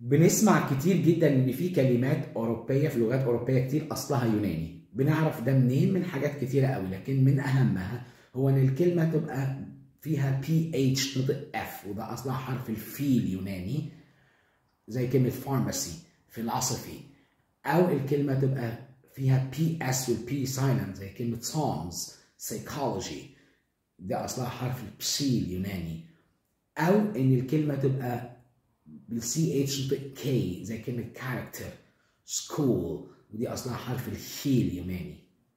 بنسمع كتير جدا ان في كلمات اوروبيه في لغات اوروبيه كتير اصلها يوناني بنعرف ده منين من حاجات كتيره قوي لكن من اهمها هو ان الكلمه تبقى فيها بي اتش نطق اف وده اصلها حرف الفي اليوناني زي كلمه فارماسي فيلوسفي او الكلمه تبقى فيها بي اس والبي سايلنت زي كلمه سونز سيكولوجي ده اصلها حرف البسي اليوناني او ان الكلمه تبقى بالسي اتش نطق كي زي كلمه كاركتر سكول ودي اصلها حرف الهي اليوناني